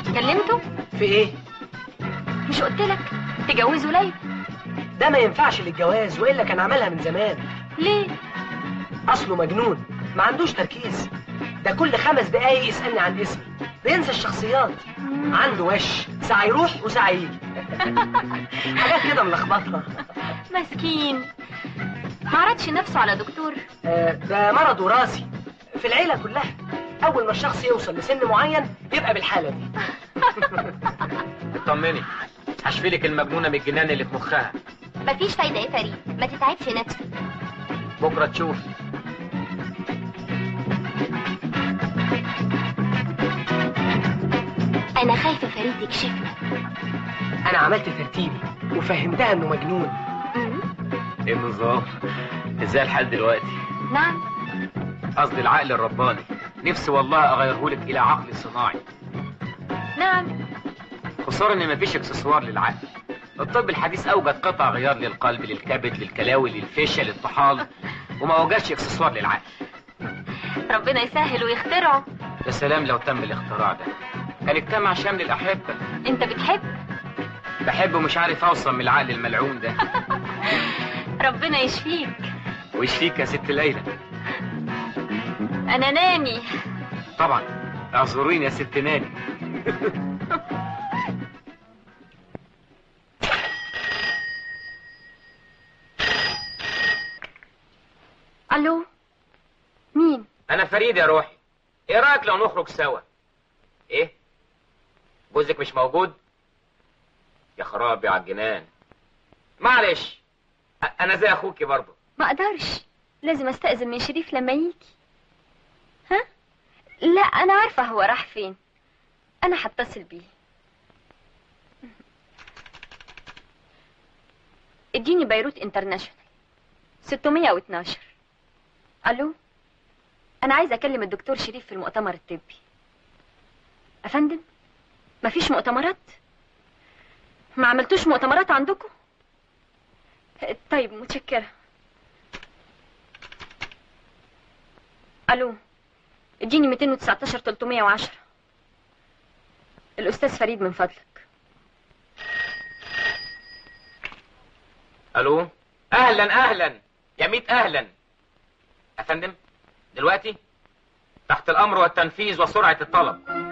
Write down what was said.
كلمته في ايه مش قلت لك تجوزوا ليلى ده ما ينفعش للجواز والا كان عملها من زمان ليه اصله مجنون ما عندوش تركيز ده كل خمس دقايق يسالني عن اسمي بينسى الشخصيات عنده وش ساعه يروح وساعه يجي حاجات كده ملخبطه مسكين ما عرضش نفسه على دكتور آه، ده مرض وراثي في العيله كلها اول ما الشخص يوصل لسن معين يبقى بالحاله دي اطمني هشفيلك المجنونه من الجنان اللي في مخها مفيش فايدة يا فريد ما تتعبش نفسك بكره تشوف أنا خايفة فريد يكشفنا انا عملت ترتيبي وفهمتها انه مجنون ايه النظام ازاي الحال دلوقتي نعم قصدي العقل الرباني نفسي والله اغيرهولك الى عقل صناعي نعم خسارة ان مفيش اكسسوار للعقل الطب الحديث اوجد قطع غيار للقلب للكبد للكلاوي للفشة للطحال وما اوجدش اكسسوار للعقل ربنا يسهل ويخترعه يا سلام لو تم الاختراع ده كان اجتمع شمل الاحبة انت بتحب بحب ومش عارف اوصل من العقل الملعون ده ربنا يشفيك ويشفيك يا ست ليلى انا ناني طبعا اعذريني يا ست ناني الو مين انا فريد يا روحي ايه رايك لو نخرج سوا ايه جوزك مش موجود يا خرابي على الجنان معلش أ- انا زي اخوكي برضه ما اقدرش لازم استأذن من شريف لما يجي ها لا انا عارفة هو راح فين انا هتصل بيه اديني بيروت انترناشونال 612 الو انا عايزه اكلم الدكتور شريف في المؤتمر الطبي افندم مفيش مؤتمرات ما عملتوش مؤتمرات عندكم طيب متشكره الو اديني 219 310 الاستاذ فريد من فضلك الو اهلا اهلا يا ميت اهلا افندم دلوقتي تحت الامر والتنفيذ وسرعه الطلب